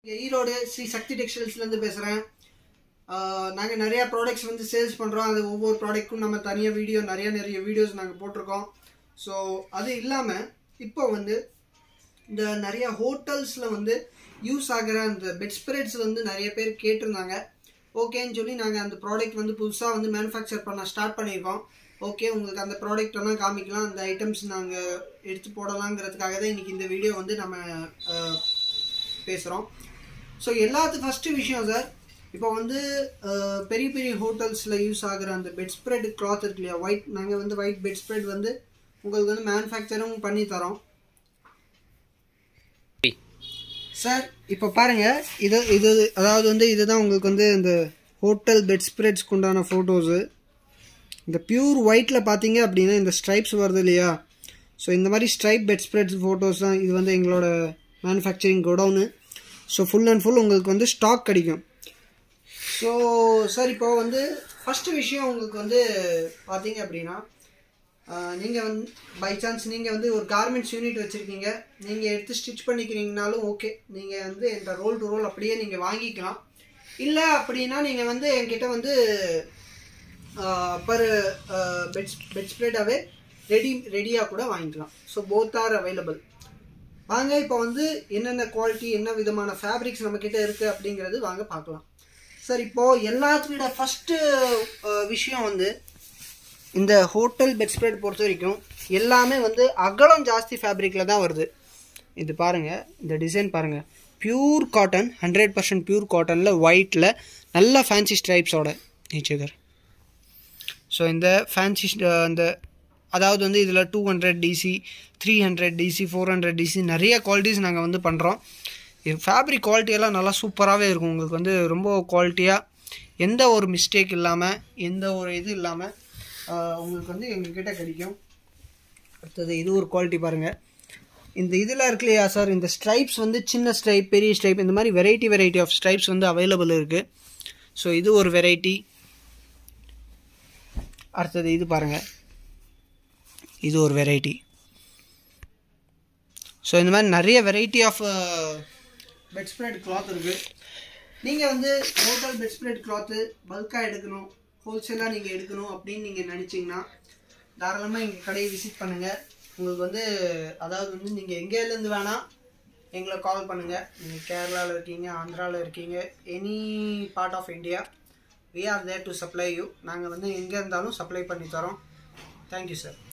இங்க ஈரோடு ஸ்ரீ சக்தி டெக்ஸ்டைல்ஸ்லேருந்து பேசுகிறேன் நாங்கள் நிறையா ப்ராடக்ட்ஸ் வந்து சேல்ஸ் பண்ணுறோம் அது ஒவ்வொரு ப்ராடக்ட்க்கும் நம்ம தனியாக வீடியோ நிறைய நிறைய வீடியோஸ் நாங்கள் போட்டிருக்கோம் ஸோ அது இல்லாமல் இப்போ வந்து இந்த நிறைய ஹோட்டல்ஸில் வந்து யூஸ் ஆகிற அந்த பெட் ஸ்ப்ரெட்ஸ் வந்து நிறைய பேர் கேட்டிருந்தாங்க ஓகேன்னு சொல்லி நாங்கள் அந்த ப்ராடக்ட் வந்து புதுசாக வந்து மேனுஃபேக்சர் பண்ண ஸ்டார்ட் பண்ணியிருக்கோம் ஓகே உங்களுக்கு அந்த ப்ராடக்ட் எல்லாம் காமிக்கலாம் அந்த ஐட்டம்ஸ் நாங்கள் எடுத்து போடலாங்கிறதுக்காக தான் இன்றைக்கி இந்த வீடியோ வந்து நம்ம பேசுகிறோம் ஸோ எல்லாத்துக்கும் ஃபஸ்ட்டு விஷயம் சார் இப்போ வந்து அஹ், பெரிய பெரிய ஹோட்டல்ஸில் யூஸ் ஆகுற அந்த பெட் ஸ்ப்ரெட் கிளாத் இருக்கு இல்லையா ஒயிட் நாங்கள் வந்து ஒயிட் பெட் ஸ்ப்ரெட் வந்து உங்களுக்கு வந்து மேனுஃபேக்சரும் பண்ணி தரோம் சார் இப்போ பாருங்க இது இது அதாவது வந்து இதுதான் உங்களுக்கு வந்து இந்த ஹோட்டல் பெட் ஸ்ப்ரெட்ஸ்க்கு உண்டான ஃபோட்டோஸு இந்த பியூர் ஒயிட்டில் பார்த்தீங்க அப்படின்னா இந்த ஸ்ட்ரைப்ஸ் வருது இல்லையா ஸோ இந்த மாதிரி ஸ்ட்ரைப் பெட் ஸ்ப்ரெட்ஸ் ஃபோட்டோஸ் தான் இது வந்து எங்களோட manufacturing godown so full and full உங்களுக்கு வந்து ஸ்டாக் கிடைக்கும் ஸோ சார் இப்போ வந்து ஃபஸ்ட்டு விஷயம் உங்களுக்கு வந்து பார்த்தீங்க அப்படின்னா நீங்கள் வந்து பை சான்ஸ் நீங்கள் வந்து ஒரு கார்மெண்ட்ஸ் யூனிட் வச்சுருக்கீங்க நீங்கள் எடுத்து ஸ்டிச் பண்ணிக்கிறீங்கனாலும் ஓகே நீங்கள் வந்து இந்த ரோல் டு ரோல் அப்படியே நீங்கள் வாங்கிக்கலாம் இல்லை அப்படின்னா நீங்கள் வந்து என்கிட்ட வந்து பர் பெட் பெட் ஸ்ப்ரெடாகவே ரெடி ரெடியாக கூட வாங்கிக்கலாம் ஸோ போத் ஆர் அவைலபிள் வாங்க இப்போ வந்து என்னென்ன குவாலிட்டி என்ன விதமான ஃபேப்ரிக்ஸ் நம்மக்கிட்ட இருக்குது அப்படிங்கிறது வாங்க பார்க்கலாம் சார் இப்போது எல்லாத்துக்கிட்ட ஃபஸ்ட்டு விஷயம் வந்து இந்த ஹோட்டல் பெட் ஸ்ப்ரெட் பொறுத்த வரைக்கும் எல்லாமே வந்து அகலம் ஜாஸ்தி ஃபேப்ரிக்கில் தான் வருது இது பாருங்கள் இந்த டிசைன் பாருங்கள் pure cotton hundred percent pure காட்டனில் ஒயிட்டில் நல்ல ஃபேன்சி ஸ்ட்ரைப்ஸோட நீச்சகர் ஸோ இந்த ஃபேன்சி அந்த அதாவது வந்து இதில் two hundred TC three hundred TC four hundred TC நிறைய குவாலிட்டிஸ் நாங்கள் வந்து பண்ணுறோம் இது ஃபேப்ரிக் குவாலிட்டியெல்லாம் நல்லா சூப்பராகவே இருக்கும் உங்களுக்கு வந்து ரொம்ப குவாலிட்டியாக எந்த ஒரு மிஸ்டேக் இல்லாமல் எந்த ஒரு இது இல்லாமல் உங்களுக்கு வந்து எங்ககிட்ட கிடைக்கும் அடுத்தது இது ஒரு குவாலிட்டி பாருங்கள் இந்த இதில் இருக்கு இல்லையா சார் இந்த ஸ்ட்ரைப்ஸ் வந்து சின்ன ஸ்ட்ரைப் பெரிய ஸ்ட்ரைப் இந்த மாதிரி வெரைட்டி வெரைட்டி ஆஃப் ஸ்ட்ரைப்ஸ் வந்து அவைலபிள் இருக்குது ஸோ இது ஒரு வெரைட்டி அடுத்தது இது பாருங்கள் இது ஒரு வெரைட்டி ஸோ இந்த மாதிரி நிறைய variety of bedspread cloth இருக்குது நீங்கள் வந்து ஹோட்டல் பெட் ஸ்ப்ரெட் கிளாத்து பல்காக எடுக்கணும் ஹோல்சேலாக நீங்கள் எடுக்கணும் அப்படின்னு நீங்கள் நினச்சிங்கன்னா தாராளமாக எங்கள் கடையை விசிட் பண்ணுங்கள் உங்களுக்கு வந்து அதாவது வந்து நீங்கள் எங்கேருந்து வேணால் எங்களை கால் பண்ணுங்கள் நீங்கள் கேரளாவில் இருக்கீங்க ஆந்திராவில் இருக்கீங்க any part of India we are there to supply you நாங்கள் வந்து எங்கே இருந்தாலும் சப்ளை பண்ணி தரோம் தேங்க்யூ சார்